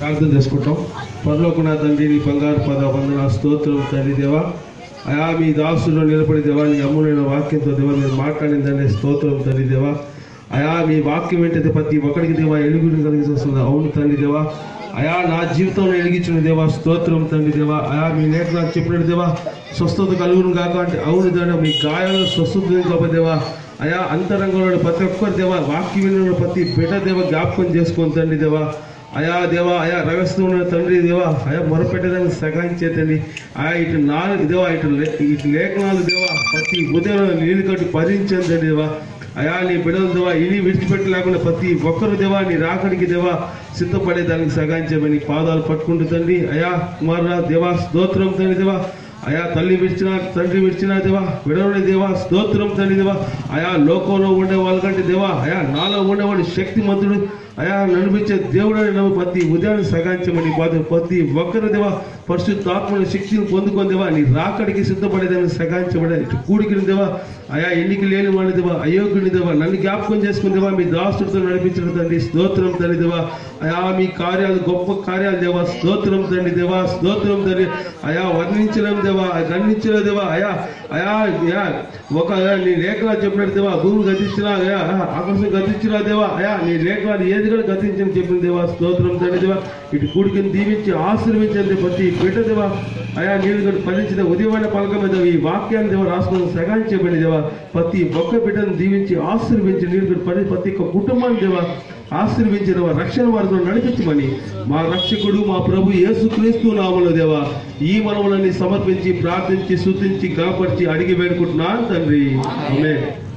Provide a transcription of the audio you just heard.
ప్రార్థన చేసుకుంటాం పరలోకున్న తండ్రి నీ బంగారు పద వందన స్తోత్రం తండ్రి దేవా అయా మీ దాసులో నిలబడి దేవా నీ అమ్ములైన వాక్యంతో దేవా మీరు మాట్లాడిందండి స్తోత్రం తండ్రి దేవా అయా మీ వాక్యం ఏంటంటే ప్రతి ఒక్కడికి దేవా ఎలుగుని కలిగిస్తుంది అవును తండ్రి దేవా అయా నా జీవితంలో వెలిగించిన దేవా స్తోత్రం తండ్రి దేవా అయా మీ లేఖనాలు చెప్పినట్టు దేవా స్వస్థత కలుగును కాక అంటే అవును తండ్రి మీ గాయాలు స్వస్థత కాబట్టి దేవా అయా అంతరంగంలో ప్రతి ఒక్కరి దేవా వాక్యం విన్న ప్రతి బిడ్డ దేవ జ్ఞాపకం చేసుకొని తండ్రి దేవా అయా దేవా అయా రవస్తూ ఉన్న తండ్రి దేవా అయా మొరపెట్టడానికి సహాయం చేతండి ఆయా ఇటు నాలుగు దేవా ఇటు లే- ఇటు లేఖనాలు దేవా ప్రతి ఉదయం నీళ్ళు కట్టి భరించండి తండ్రి దేవా అయా నీ బిడ్డల దేవా ఇని విడిచిపెట్టలేకుండా ప్రతి ఒక్కరు దేవా నీ రాకడికి దేవా సిద్ధపడే దానికి సహాయం చేయమని పాదాలు పట్టుకుంటూ తండ్రి అయా కుమార దేవా స్తోత్రం తండ్రి దేవా అయా తల్లి విడిచిన తండ్రి విడిచిన దేవా విడవని దేవా స్తోత్రం తండ్రి దేవా అయా లోకంలో ఉండే వాళ్ళకంటే దేవా అయా నాలో ఉండేవాడు శక్తిమంతుడు అయా నడిపించే దేవుడని నమ్మి ప్రతి ఉదయాన్ని సగాంచమని బాధ ప్రతి ఒక్కరి దేవా పరిశుద్ధాత్మని శక్తిని పొందుకొని దేవా నీ రాకడికి సిద్ధపడేదాన్ని సగాంచబడే ఇటు కూడికిన దేవా అయా ఎన్నిక లేని వాడి దేవా అయోగ్యుని దేవా నన్ను జ్ఞాపకం చేసుకుని దేవా మీ దాసుడితో నడిపించడం తండ్రి స్తోత్రం తండ్రి దేవా అయా మీ కార్యాలు గొప్ప కార్యాలు దేవా స్తోత్రం తండ్రి దేవా స్తోత్రం తండ్రి అయా వర్ణించడం దేవా గణించడం దేవా అయా అయా అయా ఒక అయా, నీ లేఖనాలు చెప్పినట్టు దేవా భూమి గతించిన అయా ఆకాశం గతించిన దేవా అయా నీ లేఖనాలు ఏది కూడా గతించని చెప్పిన దేవా స్తోత్రం తండ్రి దేవా ఇటు కూడికిని దీవించి ఆశీర్వించండి ప్రతి బిడ్డ దేవా అయా నీళ్ళు కూడా ఫలించిన ఉదయమైన పలక మీద ఈ వాక్యాన్ని దేవా రాసుకుని సగాయం చేయబడి దేవా ప్రతి ఒక్క బిడ్డను దీవించి ఆశీర్వించి నీళ్ళు కూడా పడి ప్రతి ఒక్క కుటుంబాన్ని దేవా ఆశీర్వించిన వారి రక్షణ వారితో నడిపించమని మా రక్షకుడు మా ప్రభు యేసుక్రీస్తు నామలో దేవా ఈ మనములని సమర్పించి ప్రార్థించి శుద్ధించి కాపాడిచి అడిగి వేడుకుంటున్నాను తండ్రి ఆమేన్